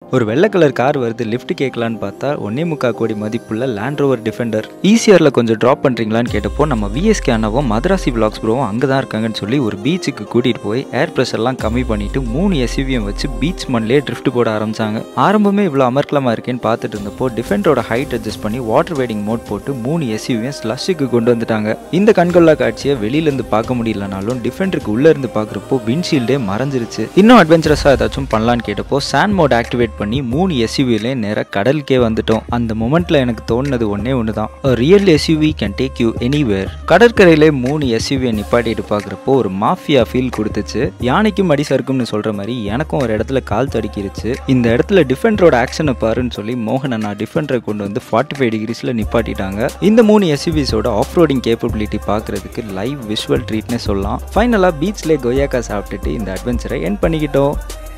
ஒரு வெள்ளை colour car வருது லிஃப்ட் கேட்கலான்னு பார்த்தா ஒன்னே முக்கா கோடி மதிப்புள்ள லேண்ட் ரோவர் டிஃபெண்டர் ஈசிஆரில் கொஞ்சம் ட்ராப் பண்ணுறீங்களான்னு கேட்டப்போ நம்ம விஎஸ்கே அண்ணாவும் மதராசி விளாக்ஸ் ப்ரோவும் அங்கே தான் இருக்காங்கன்னு சொல்லி ஒரு பீச்சுக்கு கூட்டிகிட்டு போய் ஏர் ப்ரெஷர்லாம் கம்மி பண்ணிட்டு மூணு எஸ்யூவியும் வச்சு பீச் மண்லேயே ட்ரிஃப்ட் போட ஆரம்பிச்சாங்க ஆரம்பமே இவ்வளோ அமர்க்கலமாக இருக்கேன்னு பார்த்துட்டு இருந்தப்போ டிஃபெண்டரோட ஹைட் அட்ஜஸ்ட் பண்ணி வாட்டர் வெயிடிங் மோட் போட்டு மூணு எஸ்யூவியும் ஸ்லஷுக்கு கொண்டு வந்துட்டாங்க இந்த கண்கொள்ளா காட்சியை வெளியிலேருந்து பார்க்க முடியலனாலும் டிஃபெண்டருக்கு உள்ளே இருந்து பார்க்குறப்போ விண்ஷீல்டே மறைஞ்சிருச்சு இன்னும் அட்வென்ச்சரஸாக ஏதாச்சும் பண்ணலான்னு கேட்டப்போ சாண்ட் மோட் ஆக்டிவேட் பண்ணி மூணு எஸ்யூவிலே நேராக கடலுக்கே வந்துட்டோம் அந்த மொமெண்ட்ல எனக்கு தோணுனது ஒன்னே ஒன்று தான் real SUV can take you anywhere கடற்கரையிலே மூணு எஸ்யூவியை நிப்பாட்டிட்டு பார்க்குறப்போ ஒரு மாஃபியா ஃபீல் கொடுத்துச்சு யானைக்கும் அடி சறுக்கும்னு சொல்ற மாதிரி எனக்கும் ஒரு இடத்துல கால் தடுக்கிருச்சு இந்த இடத்துல டிஃபெண்டரோட ஆக்ஷனை பாருன்னு சொல்லி மோகன் அண்ணா டிஃபெண்டரை கொண்டு வந்து ஃபார்ட்டி ஃபைவ் டிகிரிஸில் நிப்பாட்டிட்டாங்க இந்த மூணு எஸ்யூவிஸோட ஆஃப் ரோடிங் கேப்பபிலிட்டி பார்க்கறதுக்கு லைவ் விஷுவல் ட்ரீட்னே சொல்லலாம் ஃபைனலாக பீச்லேயே கொய்யாக்கா சாப்பிட்டுட்டு இந்த அட்வென்ச்சரை என் பண்ணிக்கிட்டோம்